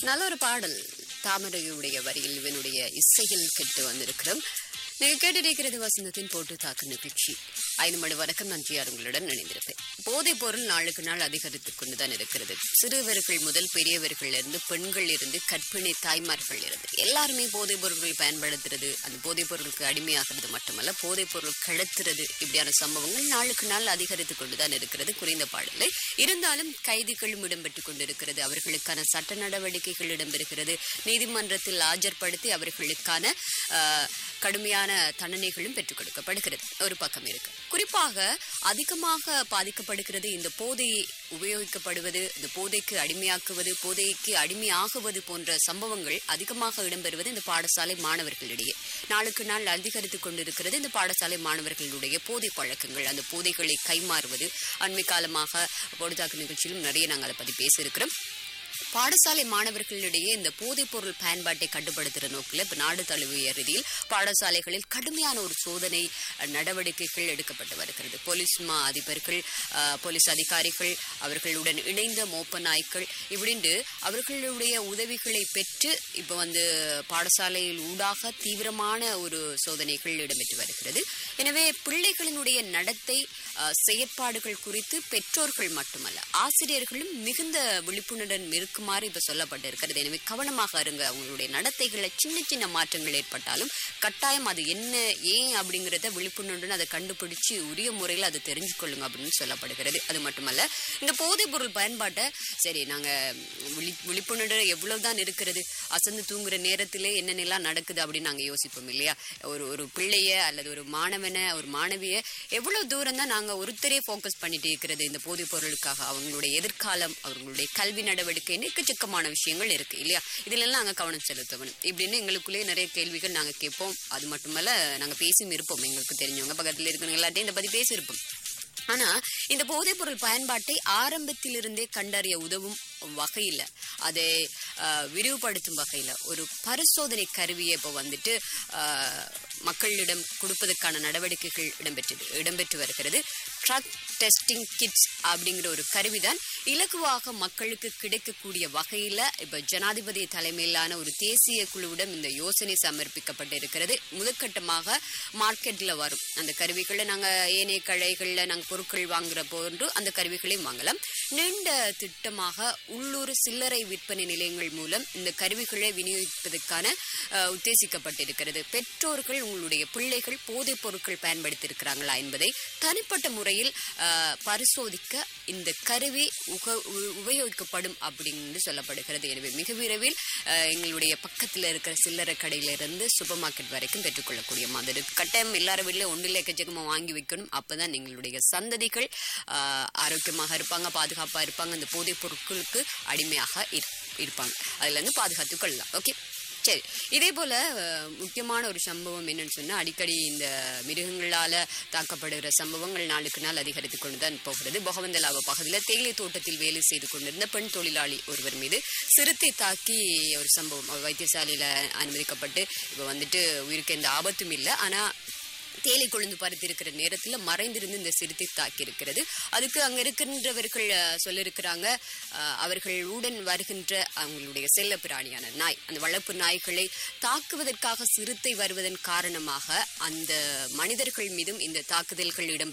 நல்ல ஒரு பாடல் தாமரையுடைய வரியில் இவனுடைய இசையில் கேட்டு வந்திருக்கிறோம் நீங்க கேட்டிருக்கிறது வசந்தத்தின் போட்டு தாக்கு நிகழ்ச்சி ஐந்து மணி வரைக்கும் நான் ஜிஆர் உங்களுடன் இணைந்திருப்பேன் போதைப் பொருள் நாளுக்கு நாள் அதிகரித்துக் கொண்டுதான் இருக்கிறது சிறுவர்கள் முதல் பெரியவர்கள் இருந்து பெண்கள் இருந்து கற்பிணி தாய்மார்கள் இருந்து எல்லாருமே போதைப் பொருட்கள் பயன்படுத்துறது அந்த போதைப் பொருளுக்கு அடிமையாகிறது மட்டுமல்ல போதைப் பொருள் கடத்துறது இப்படியான சம்பவங்கள் நாளுக்கு நாள் அதிகரித்துக் கொண்டுதான் இருக்கிறது குறைந்த பாடலை இருந்தாலும் கைதிகளும் இடம்பெற்றுக் கொண்டிருக்கிறது அவர்களுக்கான சட்ட நடவடிக்கைகள் இடம்பெறுகிறது நீதிமன்றத்தில் ஆஜர்படுத்தி அவர்களுக்கான ஆஹ், கடுமையான தண்டனைகளும் பெற்றுக் கொடுக்கப்படுகிறது ஒரு பக்கம் இருக்கு குறிப்பாக அதிகமாக பாதிக்கப்படுகிறது இந்த போதை உபயோகிக்கப்படுவது இந்த போதைக்கு அடிமையாக்குவது போதைக்கு அடிமையாகுவது போன்ற சம்பவங்கள் அதிகமாக இடம்பெறுவது இந்த பாடசாலை மாணவர்களிடையே நாளுக்கு நாள் அதிகரித்துக் கொண்டிருக்கிறது இந்த பாடசாலை மாணவர்களுடைய போதை பழக்கங்கள் அந்த போதைகளை கைமாறுவது அண்மை காலமாக பொழுதாக்கு நிகழ்ச்சியிலும் நிறைய நாங்கள் அதை பற்றி பேசியிருக்கிறோம் பாடசாலை மாணவர்களிடையே இந்த போதைப் பொருள் பயன்பாட்டை கட்டுப்படுத்துகிற நோக்கில் இப்போ நாடு தழுவிய ரீதியில் பாடசாலைகளில் கடுமையான ஒரு சோதனை அஹ், நடவடிக்கைகள் எடுக்கப்பட்டு வருகிறது போலீஸ் மா அதிபர்கள் அஹ், போலீஸ் அதிகாரிகள் அவர்களுடன் இணைந்த மோப்ப நாய்க்கள் இப்படின்னு அவர்களுடைய உதவிகளை பெற்று இப்போ வந்து பாடசாலையில் ஊடாக தீவிரமான ஒரு சோதனைகள் இடம்பெற்று வருகிறது எனவே பிள்ளைகளினுடைய நடத்தை அஹ், செயற்பாடுகள் குறித்து பெற்றோர்கள் மட்டுமல்ல ஆசிரியர்களும் மிகுந்த விழிப்புணர்வுடன் இருக்குமாறு இப்ப சொல்லப்பட்டிருக்கிறது எனவே கவனமாக இருங்க அவங்களுடைய நடத்தைகளை சின்ன சின்ன மாற்றங்கள் ஏற்பட்டாலும் கட்டாயம் அது என்ன ஏன் அப்படிங்கறத விழிப்புணர்வுடன் அதை கண்டுபிடிச்சு உரிய முறையில் அதை தெரிஞ்சு கொள்ளுங்க அப்படின்னு சொல்லப்படுகிறது அது மட்டுமல்ல இந்த போதைப் பொருள் பயன்பாட்டை சரி நாங்க விழி விழிப்புணர்வு எவ்வளவுதான் இருக்கிறது அசந்து தூங்குற நேரத்திலே என்னென்னலாம் நடக்குது அப்படின்னு நாங்க யோசிப்போம் இல்லையா ஒரு ஒரு பிள்ளைய அல்லது ஒரு மாணவனை ஒரு மாணவிய எவ்வளவு தூரம் தான் நாங்க ஒருத்தரே ஃபோக்கஸ் பண்ணிட்டு இருக்கிறது இந்த போதைப் பொருளுக்காக அவங்களுடைய எதிர்காலம் அவங்களுடைய கல்வி நடவடிக்கை எக்கச்சக்கமான விஷயங்கள் இருக்கு இல்லையா இதுல எல்லாம் நாங்க கவனம் செலுத்தணும் இப்படின்னு எங்களுக்குள்ளேயே நிறைய கேள்விகள் நாங்க கேட்போம் அது மட்டுமல்ல நாங்க பேசியும் இருப்போம் எங்களுக்கு தெரிஞ்சவங்க பக்கத்துல இருக்கிறவங்க எல்லாத்தையும் இதை பத்தி பேசியிருப்போம் ஆனா இந்த போதைப் பொருள் பயன்பாட்டை ஆரம்பத்திலிருந்தே கண்டறிய உதவும் வகையில அதை ஆஹ், விரிவுபடுத்தும் வகையில ஒரு பரிசோதனை கருவியை இப்போ வந்துட்டு ஆஹ், மக்களிடம் கொடுப்பதற்கான நடவடிக்கைகள் இடம்பெற்று இடம்பெற்று வருகிறது ட்ரக் டெஸ்டிங் கிட்ஸ் அப்படிங்கிற ஒரு கருவிதான் இலகுவாக மக்களுக்கு கிடைக்கக்கூடிய வகையில இப்ப ஜனாதிபதி தலைமையிலான ஒரு தேசிய குழுவிடம் இந்த யோசனை சமர்ப்பிக்கப்பட்டிருக்கிறது முதற்கட்டமாக மார்க்கெட்ல வரும் அந்த கருவிகளை நாங்க ஏனைய கடைகள்ல நாங்க பொருட்கள் வாங்குற போன்று அந்த கருவிகளையும் வாங்கலாம் நீண்ட திட்டமாக உள்ளூர் சில்லறை விற்பனை நிலையங்கள் மூலம் இந்த கருவிகளை விநியோகிப்பதற்கான அஹ், உத்தேசிக்கப்பட்டிருக்கிறது பெற்றோர்கள் உங்களுடைய பிள்ளைகள் போதைப் பொருட்கள் பயன்படுத்தியிருக்கிறாங்களா என்பதை தனிப்பட்ட முறையில் அஹ், பரிசோதிக்க இந்த கருவி உக உ- உபயோகிக்கப்படும் அப்படின்னு சொல்லப்படுகிறது எனவே மிக விரைவில் அஹ், எங்களுடைய பக்கத்தில் இருக்கிற சில்லறை கடையிலிருந்து சூப்பர் மார்க்கெட் வரைக்கும் பெற்றுக்கொள்ளக்கூடிய மாதிரி இருக்கு. கட்டாயம் எல்லார வீட்டிலும் ஒன்றில் எக்கச்சக்கமாக வாங்கி வைக்கணும் அப்பதான் எங்களுடைய சந்ததிகள் அஹ், ஆரோக்கியமாக இருப்பாங்க பாதுகாப்பாக இருப்பாங்க இந்த போதைப் பொருட்களுக்கு அடிமையாக இரு- இருப்பாங்க அதுல இருந்து பாதுகாத்துக் கொள்ளலாம் ஓகே சரி இதே போல அஹ், முக்கியமான ஒரு சம்பவம் என்னன்னு சொன்னா அடிக்கடி இந்த மிருகங்களால தாக்கப்படுகிற சம்பவங்கள் நாளுக்கு நாள் அதிகரித்து கொண்டுதான் போகிறது பொகவந்தலாவ பகுதியில் தேயிலை தோட்டத்தில் வேலை செய்து கொண்டிருந்த பெண் தொழிலாளி ஒருவர் மீது சிறுத்தை தாக்கி ஒரு சம்பவம் அவர் வைத்தியசாலையில அனுமதிக்கப்பட்டு இப்போ வந்துட்டு உயிருக்கு எந்த ஆபத்தும் இல்லை ஆனா தேலை கொழுந்து பறித்திருக்கிற நேரத்துல மறைந்திருந்து இந்த சிறுத்தை தாக்கி இருக்கிறது அதுக்கு அங்க இருக்கின்றவர்கள் அஹ், சொல்லியிருக்கிறாங்க அஹ், அவர்கள் உடன் வருகின்ற அவங்களுடைய செல்ல பிராணியான நாய் அந்த வளர்ப்பு நாய்களை தாக்குவதற்காக சிறுத்தை வருவதன் காரணமாக அந்த மனிதர்கள் மீதும் இந்த தாக்குதல்கள் இடம்